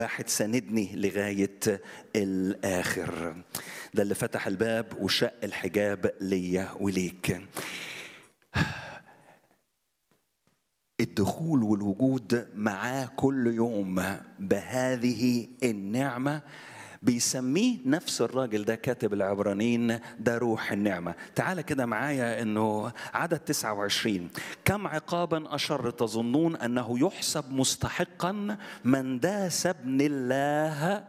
واحد ساندني لغاية الآخر ده اللي فتح الباب وشق الحجاب ليا وليك الدخول والوجود معاه كل يوم بهذه النعمة بيسميه نفس الراجل ده كاتب العبرانيين ده روح النعمة تعال كده معايا انه عدد 29 كم عقابا أشر تظنون أنه يحسب مستحقا من داس ابن الله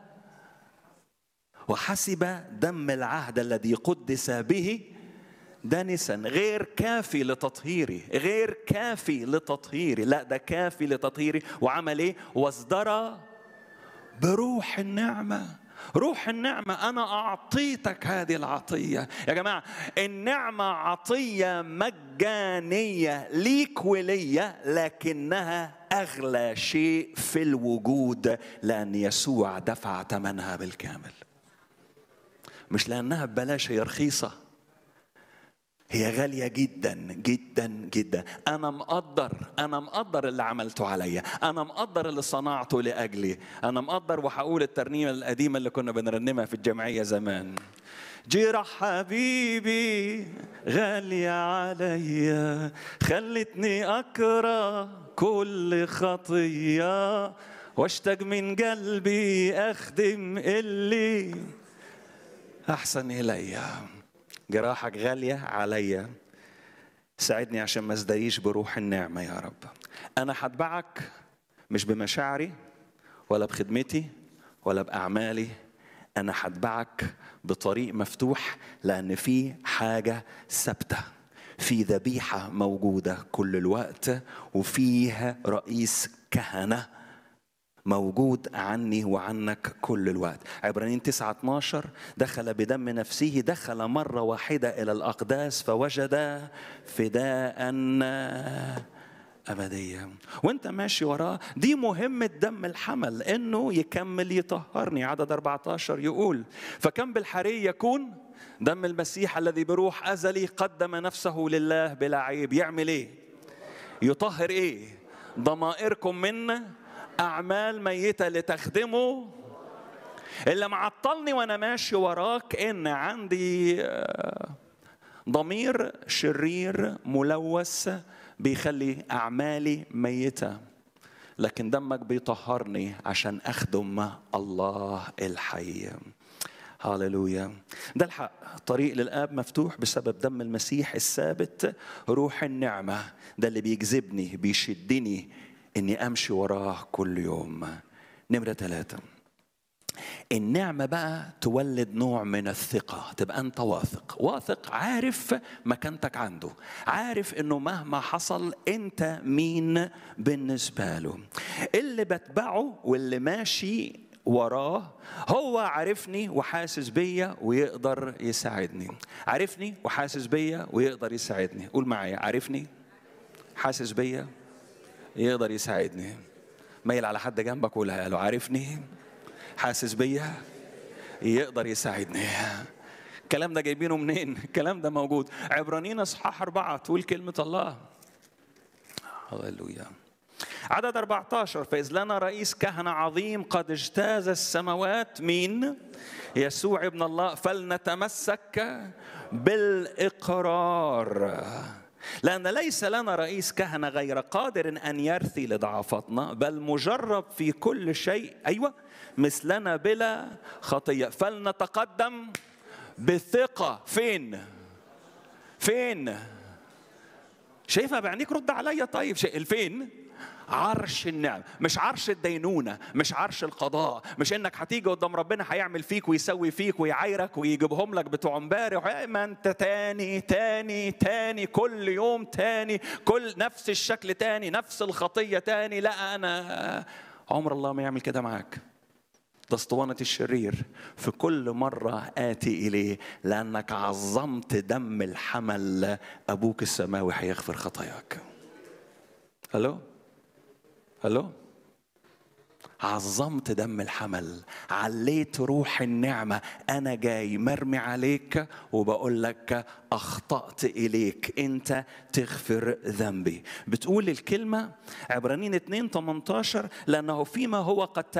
وحسب دم العهد الذي قدس به دنسا غير كافي لتطهيري غير كافي لتطهيري لا ده كافي لتطهيري وعمل ايه وازدرى بروح النعمه روح النعمة أنا أعطيتك هذه العطية يا جماعة النعمة عطية مجانية ليك وليا لكنها أغلى شيء في الوجود لأن يسوع دفع ثمنها بالكامل مش لأنها ببلاش هي رخيصة هي غالية جدا جدا جدا أنا مقدر أنا مقدر اللي عملته عليا أنا مقدر اللي صنعته لأجلي أنا مقدر وهقول الترنيمة القديمة اللي كنا بنرنمها في الجمعية زمان جرح حبيبي غالية عليا خلتني أكره كل خطية واشتاق من قلبي أخدم اللي أحسن إليّ جراحك غالية عليا ساعدني عشان ما ازدريش بروح النعمة يا رب أنا هتبعك مش بمشاعري ولا بخدمتي ولا بأعمالي أنا هتبعك بطريق مفتوح لأن في حاجة ثابتة في ذبيحة موجودة كل الوقت وفيها رئيس كهنة موجود عني وعنك كل الوقت عبرانيين 9 12 دخل بدم نفسه دخل مرة واحدة إلى الأقداس فوجد فداء أبدية وانت ماشي وراه دي مهمة دم الحمل انه يكمل يطهرني عدد 14 يقول فكم بالحري يكون دم المسيح الذي بروح أزلي قدم نفسه لله بلا عيب يعمل ايه يطهر ايه ضمائركم من أعمال ميتة لتخدمه اللي معطلني وأنا ماشي وراك إن عندي ضمير شرير ملوث بيخلي أعمالي ميتة لكن دمك بيطهرني عشان أخدم الله الحي هاللويا ده الحق طريق للآب مفتوح بسبب دم المسيح الثابت روح النعمة ده اللي بيجذبني بيشدني اني امشي وراه كل يوم نمرة ثلاثة النعمة بقى تولد نوع من الثقة تبقى أنت واثق واثق عارف مكانتك عنده عارف أنه مهما حصل أنت مين بالنسبة له اللي بتبعه واللي ماشي وراه هو عارفني وحاسس بيا ويقدر يساعدني عارفني وحاسس بيا ويقدر يساعدني قول معايا عارفني حاسس بيا يقدر يساعدني ميل على حد جنبك قولها له عارفني حاسس بيا يقدر يساعدني الكلام ده جايبينه منين الكلام ده موجود عبرانيين اصحاح أربعة تقول كلمة الله هللويا عدد 14 فإذ لنا رئيس كهنة عظيم قد اجتاز السماوات مين يسوع ابن الله فلنتمسك بالإقرار لأن ليس لنا رئيس كهنة غير قادر أن يرثي لضعفاتنا بل مجرب في كل شيء أيوة مثلنا بلا خطية فلنتقدم بثقة فين فين شايفها بعينيك رد عليا طيب شيء فين عرش النعم مش عرش الدينونة مش عرش القضاء مش انك هتيجي قدام ربنا هيعمل فيك ويسوي فيك ويعايرك ويجيبهم لك بتوع امبارح ما انت تاني تاني تاني كل يوم تاني كل نفس الشكل تاني نفس الخطية تاني لا انا عمر الله ما يعمل كده معاك ده اسطوانة الشرير في كل مرة آتي إليه لأنك عظمت دم الحمل أبوك السماوي هيغفر خطاياك ألو الو عظمت دم الحمل عليت روح النعمة أنا جاي مرمي عليك وبقول لك أخطأت إليك أنت تغفر ذنبي بتقول الكلمة عبرانيين 2 18 لأنه فيما هو قد